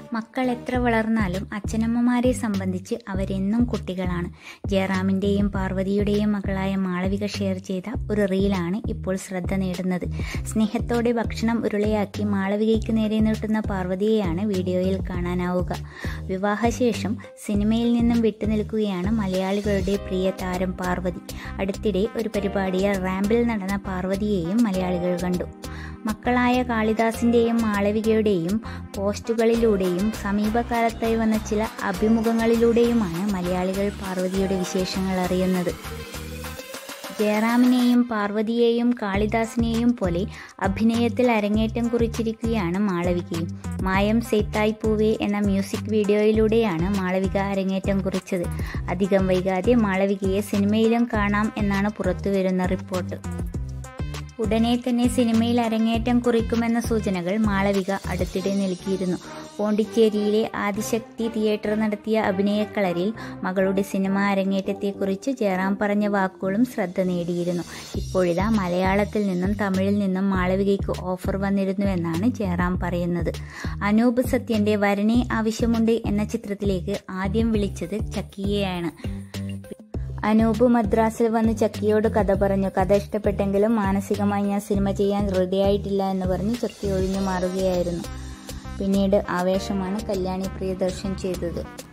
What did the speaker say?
മക്കൾ എത്ര വളർന്നാലും അച്ഛനമ്മമാരെ സംബന്ധിച്ച് അവരെന്നും കുട്ടികളാണ് ജയറാമിൻ്റെയും പാർവതിയുടെയും മകളായ മാളവിക ഷെയർ ചെയ്ത ഒരു റീലാണ് ഇപ്പോൾ ശ്രദ്ധ നേടുന്നത് സ്നേഹത്തോടെ ഭക്ഷണം ഉരുളയാക്കി മാളവികയ്ക്ക് നേരെ നീട്ടുന്ന പാർവതിയെയാണ് വീഡിയോയിൽ കാണാനാവുക വിവാഹശേഷം സിനിമയിൽ നിന്നും വിട്ടുനിൽക്കുകയാണ് മലയാളികളുടെ പ്രിയ താരം പാർവതി അടുത്തിടെ ഒരു പരിപാടിയിൽ റാമ്പിൽ നടന്ന പാർവതിയെയും മലയാളികൾ കണ്ടു മക്കളായ കാളിദാസിൻ്റെയും മാളവികയുടെയും പോസ്റ്റുകളിലൂടെയും സമീപകാലത്തായി വന്ന ചില അഭിമുഖങ്ങളിലൂടെയുമാണ് മലയാളികൾ പാർവതിയുടെ വിശേഷങ്ങൾ അറിയുന്നത് ജയറാമിനെയും പാർവതിയെയും കാളിദാസിനെയും പോലെ അഭിനയത്തിൽ അരങ്ങേറ്റം കുറിച്ചിരിക്കുകയാണ് മാളവികയും മായം സെയ്ത്തായ് പൂവേ എന്ന മ്യൂസിക് വീഡിയോയിലൂടെയാണ് മാളവിക അരങ്ങേറ്റം കുറിച്ചത് അധികം വൈകാതെ മാളവികയെ സിനിമയിലും കാണാം എന്നാണ് പുറത്തുവരുന്ന റിപ്പോർട്ട് ഉടനെ തന്നെ സിനിമയിൽ അരങ്ങേറ്റം കുറിക്കുമെന്ന സൂചനകൾ മാളവിക അടുത്തിടെ നൽകിയിരുന്നു പോണ്ടിച്ചേരിയിലെ ആദിശക്തി തിയേറ്റർ നടത്തിയ അഭിനയക്കളരിൽ മകളുടെ സിനിമ അരങ്ങേറ്റത്തെക്കുറിച്ച് ജയറാം പറഞ്ഞ വാക്കുകളും ശ്രദ്ധ നേടിയിരുന്നു ഇപ്പോഴിതാ മലയാളത്തിൽ നിന്നും തമിഴിൽ നിന്നും മാളവികയ്ക്ക് ഓഫർ വന്നിരുന്നുവെന്നാണ് ജയറാം പറയുന്നത് അനൂപ് സത്യന്റെ വരണേ ആവശ്യമുണ്ട് എന്ന ചിത്രത്തിലേക്ക് ആദ്യം വിളിച്ചത് ചക്കിയെയാണ് അനൂപ് മദ്രാസിൽ വന്ന് ചക്കിയോട് കഥ പറഞ്ഞു കഥ ഇഷ്ടപ്പെട്ടെങ്കിലും മാനസികമായി ഞാൻ സിനിമ ചെയ്യാൻ റെഡിയായിട്ടില്ല എന്ന് പറഞ്ഞ് ചക്കി ഒഴിഞ്ഞു മാറുകയായിരുന്നു പിന്നീട് ആവേശമാണ് കല്യാണി പ്രിയദർശൻ ചെയ്തത്